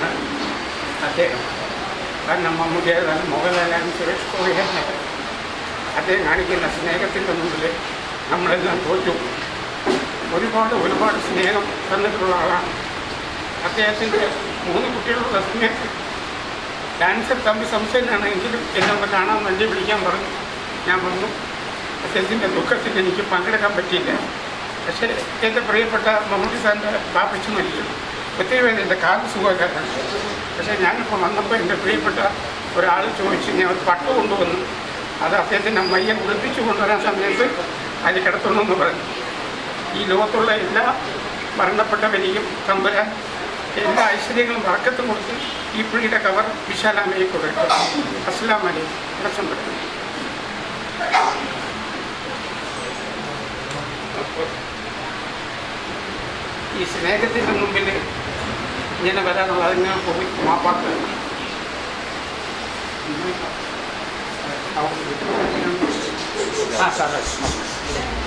നടനാണ് അദ്ദേഹം കാരണം മമ്മൂട്ടിയായാലും മോഹൻലാലായാലും സുരേഷ് ഗോപിയായാലും അദ്ദേഹം കാണിക്കുന്ന സ്നേഹത്തിൻ്റെ മുമ്പിൽ നമ്മളെല്ലാം തോറ്റു ഒരുപാട് ഒരുപാട് സ്നേഹം തന്നിട്ടുള്ള ആളാണ് അദ്ദേഹത്തിൻ്റെ മൂന്ന് കുട്ടികളുള്ള സമയത്ത് ഡാൻസർ തമ്പി സംശയനാണ് എങ്കിലും എന്നോട് കാണാൻ വേണ്ടി വിളിക്കാൻ പറഞ്ഞു ഞാൻ വന്നു അദ്ദേഹത്തിൻ്റെ ദുഃഖത്തിൽ എനിക്ക് പങ്കെടുക്കാൻ പറ്റിയില്ല പക്ഷേ എൻ്റെ പ്രിയപ്പെട്ട മമ്മൂട്ടി സാറിൻ്റെ ബാപ്പച്ചു മരിച്ചു ഒത്തിരി പേര് എൻ്റെ കാല് സുഖമില്ലാതാണ് പക്ഷേ ഞാനിപ്പോൾ വന്നപ്പോൾ എൻ്റെ പ്രിയപ്പെട്ട ഒരാൾ ചോദിച്ചു ഞാൻ ഒരു പട്ട് കൊണ്ടുവന്നു അത് അദ്ദേഹത്തിൻ്റെ മയ്യം കുളിപ്പിച്ചു കൊണ്ടുവരാൻ സമയത്ത് അതിൽ കിടത്തണമെന്ന് പറഞ്ഞു ഈ ലോകത്തുള്ള എല്ലാ മരണപ്പെട്ടവരെയും തമ്പുരാൻ എല്ലാ ഐശ്വര്യങ്ങളും വറക്കത്തും കൊടുത്ത് ഈ പുള്ളിയുടെ കവർ വിശാലാമയെ കൊടുക്കും അസ്ലാം അലി പ്രശ്നപ്പെട്ടു ഈ സ്നേഹത്തിൻ്റെ മുമ്പിൽ ഇങ്ങനെ വരാനുള്ള അതിങ്ങനെ പോയി മാപ്പാക്ക് ആ സാറേ